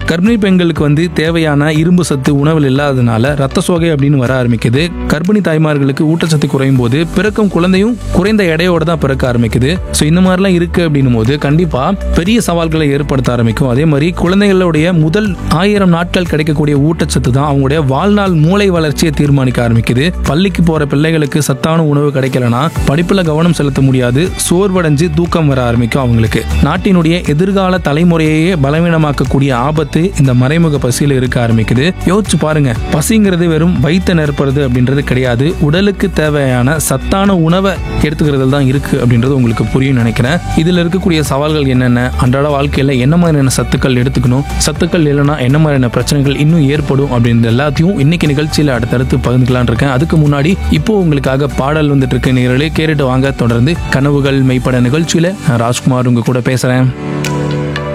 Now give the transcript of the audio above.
கர்ப்பிணி பெண்களுக்கு வந்து தேவையான இரும்பு சத்து உணவில் இல்லாததுனால ரத்த சோகை அப்படின்னு வர ஆரம்பிக்குது கர்ப்பிணி தாய்மார்களுக்கு ஊட்டச்சத்து குறையும் போது பிறக்கும் குழந்தையும் குறைந்த எடையோட தான் பிறக்க ஆரம்பிக்குது ஸோ இந்த மாதிரிலாம் இருக்கு அப்படின்னும் போது கண்டிப்பா பெரிய சவால்களை ஏற்படுத்த ஆரம்பிக்கும் அதே மாதிரி குழந்தைகளுடைய முதல் ஆயிரம் நாட்கள் கிடைக்கக்கூடிய ஊட்டச்சத்து தான் அவங்களுடைய வாழ்நாள் மூளை வளர்ச்சியை தீர்மானிக்க ஆரம்பிக்குது பள்ளிக்கு போற பிள்ளைகளுக்கு சத்தான உணவு கிடைக்கலனா படிப்புல கவனம் செலுத்த முடியாது சோர்வடைஞ்சு தூக்கம் வர ஆரம்பிக்கும் அவங்களுக்கு நாட்டினுடைய எதிர்கால தலைமுறையையே பலவீனமாக்கக்கூடிய ஆபத்து இந்த மறைமுக பசியில இருக்க ஆரம்பிக்குது யோசிச்சு பாருங்க பசிங்கிறது வெறும் வயிற்ற நிரப்புறது அப்படின்றது கிடையாது உடலுக்கு தேவையான சத்தான உணவை எடுத்துக்கிறதுல தான் இருக்கு அப்படின்றது உங்களுக்கு புரியும் நினைக்கிறேன் இதுல இருக்கக்கூடிய சவால்கள் என்னென்ன அன்றாட வாழ்க்கையில என்ன மாதிரியான சத்துக்கள் எடுத்துக்கணும் சத்துக்கள் இல்லைன்னா என்ன மாதிரியான பிரச்சனைகள் இன்னும் ஏற்படும் அப்படின்ற எல்லாத்தையும் இன்னைக்கு நிகழ்ச்சியில அடுத்தடுத்து பகிர்ந்துக்கலாம்னு இருக்கேன் அதுக்கு முன்னாடி இப்போ உங்களுக்காக பாடல் வந்துட்டு இருக்க நேரலே கேட்டுட்டு வாங்க தொடர்ந்து கனவுகள் மெய்ப்பட நிகழ்ச்சியில நான் ராஜ்குமார் உங்க கூட பேசுறேன்